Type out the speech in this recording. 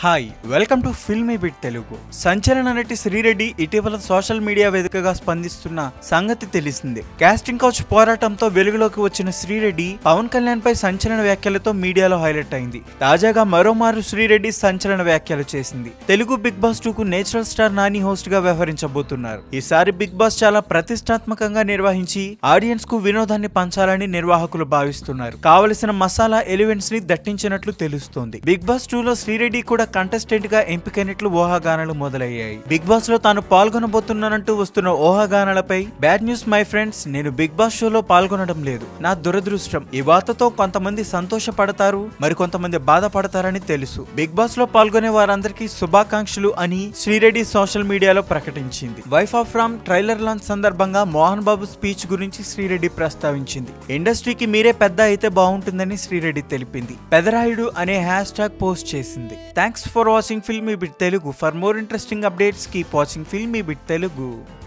hi welcome to filmy bit Telugu సంచలన నటి శ్రీరెడ్డి ఇటీవల సోషల్ మీడియా వేదికగా స్పందిస్తున్న సంగతి తెలిసిందే కాస్టింగ్ కౌచ్ పోరాటంతో వెలుగులోకి వచ్చిన శ్రీరెడ్డి పవన్ కళ్యాణ్ పై సంచలన వ్యాఖ్యలతో మీడియాలో హైలైట్ అయింది తాజాగా మరోమారు శ్రీరెడ్డి సంచలన వ్యాఖ్యలు చేసింది తెలుగు బిగ్ బాస్ టూ కు నేచురల్ స్టార్ నాని హోస్ట్ గా వ్యవహరించబోతున్నారు ఈసారి బిగ్ బాస్ చాలా ప్రతిష్టాత్మకంగా నిర్వహించి ఆడియన్స్ కు వినోదాన్ని పంచాలని నిర్వాహకులు భావిస్తున్నారు కావలసిన మసాలా ఎలిమెంట్స్ ని దట్టించినట్లు తెలుస్తోంది బిగ్ బాస్ టూ లో శ్రీరెడ్డి కూడా కంటెస్టెంట్ గా ఎంపికైనట్లు ఊహాగానాలు మొదలయ్యాయి బిగ్ బాస్ లో తాను పాల్గొనబోతున్నానంటూ వస్తున్న ఊహాగానాలపై బ్యాడ్ న్యూస్ మై ఫ్రెండ్స్ నేను బిగ్ బాస్ షోలో పాల్గొనడం లేదు నా దురదృష్టం ఈ వార్తతో కొంతమంది సంతోషపడతారు మరి కొంతమంది బాధపడతారని తెలుసు బిగ్ బాస్ లో పాల్గొనే వారందరికీ శుభాకాంక్షలు అని శ్రీరెడ్డి సోషల్ మీడియాలో ప్రకటించింది wife of Ram trailer launch సందర్భంగా మోహన్ బాబు స్పీచ్ గురించి శ్రీరెడ్డి ప్రస్తావించింది ఇండస్ట్రీకి మీరే పెద్ద అయితే బాగుంటుందని శ్రీరెడ్డి తెలిపింది పెదరాయుడు అనే హ్యాష్ ట్యాగ్ పోస్ట్ చేసింది thanks for watching filmy bit Telugu for more interesting updates keep watching filmy bit Telugu